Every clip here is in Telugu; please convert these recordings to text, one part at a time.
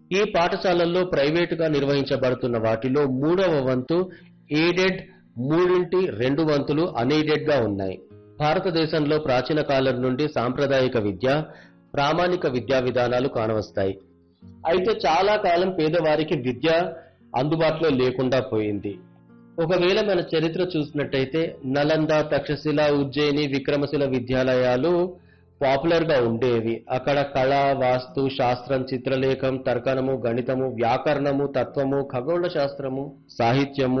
ఈ పాఠశాలల్లో ప్రైవేటుగా నిర్వహించబడుతున్న వాటిలో మూడవ వంతు ఎయిడెడ్ మూడింటి రెండు వంతులు అన్ఎయిడెడ్ గా ఉన్నాయి భారతదేశంలో ప్రాచీన కాలం నుండి సాంప్రదాయిక విద్య ప్రామాణిక విద్యా విధానాలు కానవస్తాయి అయితే చాలా కాలం పేదవారికి విద్య అందుబాటులో లేకుండా పోయింది ఒకవేళ మన చరిత్ర చూసినట్టయితే నలంద తక్షశిల ఉజ్జయిని విక్రమశిల విద్యాలయాలు పాపులర్ గా ఉండేవి అక్కడ కళ వాస్తు శాస్త్రం చిత్రలేఖం తర్కణము గణితము వ్యాకరణము తత్వము ఖగోళ శాస్త్రము సాహిత్యము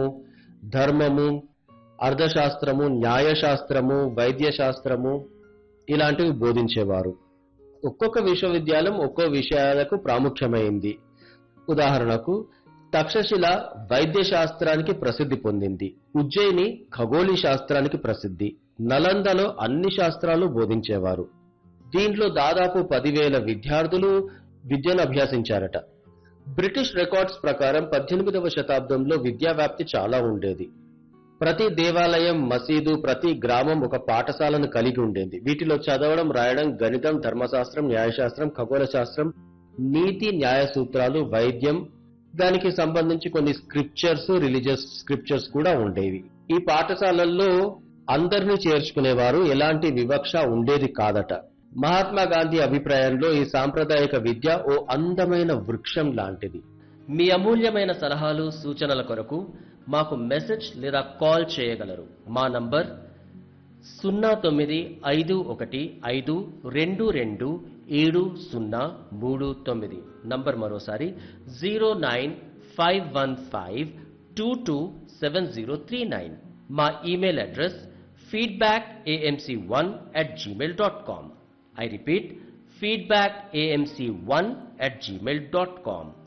ధర్మము అర్థశాస్త్రము న్యాయశాస్త్రము వైద్య శాస్త్రము ఇలాంటివి బోధించేవారు ఒక్కొక్క విశ్వవిద్యాలయం ఒక్కో విషయాలకు ప్రాముఖ్యమైంది ఉదాహరణకు తక్షశిల వైద్య శాస్త్రానికి ప్రసిద్ధి పొందింది ఉజ్జయిని ఖగోళీ శాస్త్రానికి ప్రసిద్ధి నలందలో అన్ని శాస్త్రాలు బోధించేవారు దీంట్లో దాదాపు పదివేల విద్యార్థులు విద్యను అభ్యసించారట బ్రిటిష్ రికార్డ్స్ ప్రకారం పద్దెనిమిదవ శతాబ్దంలో విద్యా వ్యాప్తి చాలా ఉండేది ప్రతి దేవాలయం మసీదు ప్రతి గ్రామం ఒక పాఠశాలను కలిగి ఉండేది వీటిలో చదవడం రాయడం గణితం ధర్మశాస్త్రం న్యాయశాస్త్రం ఖగోళ శాస్త్రం నీతి న్యాయ సూత్రాలు వైద్యం దానికి సంబంధించి కొన్ని స్క్రిప్చర్స్ రిలీజియస్ స్క్రిప్చర్స్ కూడా ఉండేవి ఈ పాఠశాలల్లో అందరినీ చేర్చుకునేవారు ఎలాంటి వివక్ష ఉండేది కాదట మహాత్మా గాంధీ అభిప్రాయంలో ఈ సాంప్రదాయిక విద్య ఓ అందమైన వృక్షం లాంటిది మీ అమూల్యమైన సలహాలు సూచనల కొరకు మాకు మెసేజ్ లేదా కాల్ చేయగలరు మా నంబర్ సున్నా తొమ్మిది ఐదు ఒకటి ఐదు రెండు రెండు ఏడు సున్నా మూడు తొమ్మిది నంబర్ మరోసారి zero nine five one five two two seven zero three nine మా email address feedback AMC one at Gmail dot com I repeat feedback AMC one at Gmail dot com